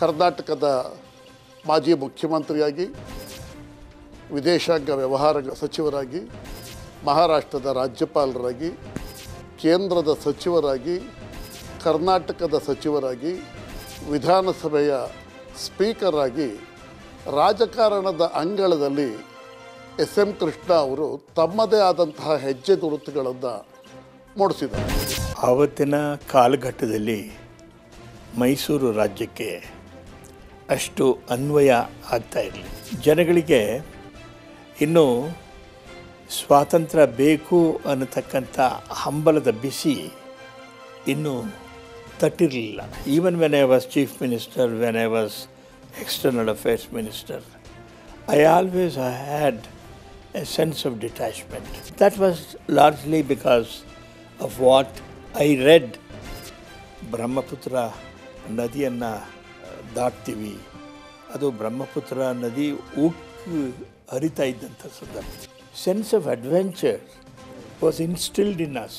ಕರ್ನಾಟಕದ ಮಾಜಿ ಮುಖ್ಯಮಂತ್ರಿಯಾಗಿ ವಿದೇಶಾಂಗ ವ್ಯವಹಾರ ಸಚಿವರಾಗಿ ಮಹಾರಾಷ್ಟ್ರದ ರಾಜ್ಯಪಾಲರಾಗಿ ಕೇಂದ್ರದ ಸಚಿವರಾಗಿ ಕರ್ನಾಟಕದ ಸಚಿವರಾಗಿ ವಿಧಾನಸಭೆಯ ಸ್ಪೀಕರ್ ಆಗಿ ರಾಜಕಾರಣದ ಅಂಗಳದಲ್ಲಿ ಎಸ್ ಎಂ ಕೃಷ್ಣ ಅವರು ತಮ್ಮದೇ ಆದಂತಹ ಹೆಜ್ಜೆ ಗುರುತುಗಳನ್ನು ಮೂಡಿಸಿದ್ದಾರೆ ಆವತ್ತಿನ ಕಾಲಘಟ್ಟದಲ್ಲಿ ಮೈಸೂರು ರಾಜ್ಯಕ್ಕೆ ಅಷ್ಟು ಅನ್ವಯ ಆಗ್ತಾ ಇರಲಿ ಜನಗಳಿಗೆ ಇನ್ನೂ ಸ್ವಾತಂತ್ರ್ಯ ಬೇಕು ಅನ್ನತಕ್ಕಂಥ ಹಂಬಲದ ಬಿಸಿ ಇನ್ನೂ ತಟ್ಟಿರಲಿಲ್ಲ even when I was chief minister when I was external affairs minister I always had a sense of detachment that was largely because of what I read Brahmaputra ನದಿಯನ್ನು ದಾಟ್ತೀವಿ ಅದು ಬ್ರಹ್ಮಪುತ್ರ ನದಿ ಉಕ್ಕಿ ಹರಿತಾ ಇದ್ದಂಥ ಸಂದರ್ಭ sense of adventure was instilled in us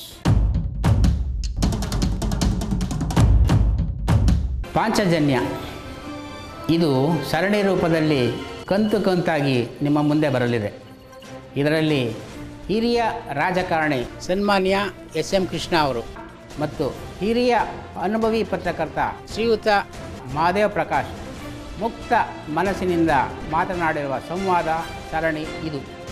Panchajanya ಇದು ಸರಣಿ ರೂಪದಲ್ಲಿ ಕಂತು ಕಂತಾಗಿ ನಿಮ್ಮ ಮುಂದೆ ಬರಲಿದೆ ಇದರಲ್ಲಿ ಹಿರಿಯ ರಾಜಕಾರಣಿ ಸನ್ಮಾನ್ಯ ಎಸ್ ಎಂ ಕೃಷ್ಣ ಅವರು ಮತ್ತು ಹಿರಿಯ ಅನುಭವಿ ಪತ್ರಕರ್ತ ಶ್ರೀಯುತ ಮಹಾದೇವ್ ಪ್ರಕಾಶ್ ಮುಕ್ತ ಮನಸ್ಸಿನಿಂದ ಮಾತನಾಡಿರುವ ಸಂವಾದ ಸರಣಿ ಇದು